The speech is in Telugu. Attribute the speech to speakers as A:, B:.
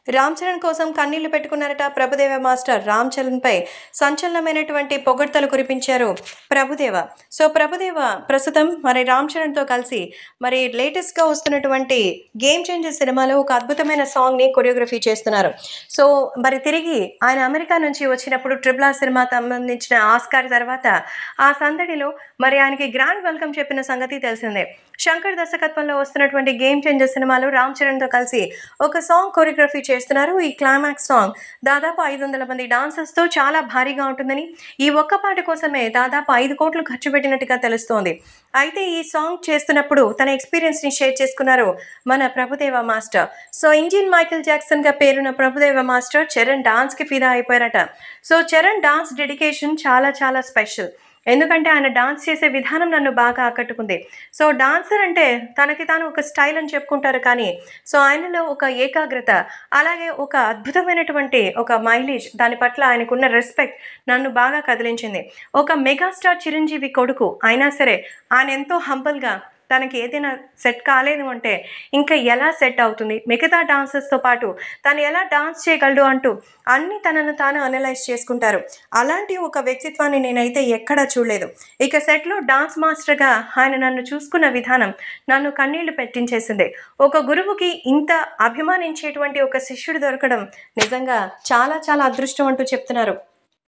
A: రామ్ చరణ్ కోసం కన్నీళ్లు పెట్టుకున్నారట ప్రభుదేవ మాస్టర్ రామ్ చరణ్పై సంచలనమైనటువంటి పొగడ్తలు కురిపించారు ప్రభుదేవ సో ప్రభుదేవ ప్రస్తుతం మరి రామ్ చరణ్తో కలిసి మరి లేటెస్ట్గా వస్తున్నటువంటి గేమ్ చేంజర్ సినిమాలో ఒక అద్భుతమైన సాంగ్ని కొరియోగ్రఫీ చేస్తున్నారు సో మరి తిరిగి ఆయన అమెరికా నుంచి వచ్చినప్పుడు ట్రిపుల్ ఆర్ సినిమా సంబంధించిన ఆస్కార్ తర్వాత ఆ సందడిలో మరి ఆయనకి గ్రాండ్ వెల్కమ్ చెప్పిన సంగతి తెలిసిందే శంకర్ దర్శకత్వంలో వస్తున్నటువంటి గేమ్ చేంజర్ సినిమాలో రామ్ చరణ్తో కలిసి ఒక సాంగ్ కొరియోగ్రఫీ చేస్తున్నారు ఈ క్లైమాక్స్ సాంగ్ దాదాపు ఐదు వందల మంది డాన్సర్స్తో చాలా భారీగా ఉంటుందని ఈ ఒక్క పాట కోసమే దాదాపు ఐదు కోట్లు ఖర్చు పెట్టినట్టుగా తెలుస్తోంది అయితే ఈ సాంగ్ చేస్తున్నప్పుడు తన ఎక్స్పీరియన్స్ని షేర్ చేసుకున్నారు మన Prabhudeva master so Indian Michael జాక్సన్గా పేరున్న ప్రభుదేవ మాస్టర్ చరణ్ డాన్స్కి ఫిదా అయిపోయారట సో చరణ్ డాన్స్ డెడికేషన్ చాలా చాలా స్పెషల్ ఎందుకంటే ఆయన డాన్స్ చేసే విధానం నన్ను బాగా ఆకట్టుకుంది సో డాన్సర్ అంటే తనకి తాను ఒక స్టైల్ అని చెప్పుకుంటారు కానీ సో ఆయనలో ఒక ఏకాగ్రత అలాగే ఒక అద్భుతమైనటువంటి ఒక మైలేజ్ దాని పట్ల ఆయనకున్న రెస్పెక్ట్ నన్ను బాగా కదిలించింది ఒక మెగాస్టార్ చిరంజీవి కొడుకు అయినా సరే ఆయన ఎంతో హంబల్గా తనకి ఏదైనా సెట్ కాలేదు అంటే ఇంకా ఎలా సెట్ అవుతుంది మిగతా డాన్సర్స్తో పాటు తను ఎలా డాన్స్ చేయగలడు అంటూ అన్నీ తనను తాను అనలైజ్ చేసుకుంటారు అలాంటి ఒక వ్యక్తిత్వాన్ని నేనైతే ఎక్కడా చూడలేదు ఇక సెట్లో డాన్స్ మాస్టర్గా ఆయన నన్ను చూసుకున్న విధానం నన్ను కన్నీళ్లు పెట్టించేసింది ఒక గురువుకి ఇంత అభిమానించేటువంటి ఒక శిష్యుడు దొరకడం నిజంగా చాలా చాలా అదృష్టం అంటూ చెప్తున్నారు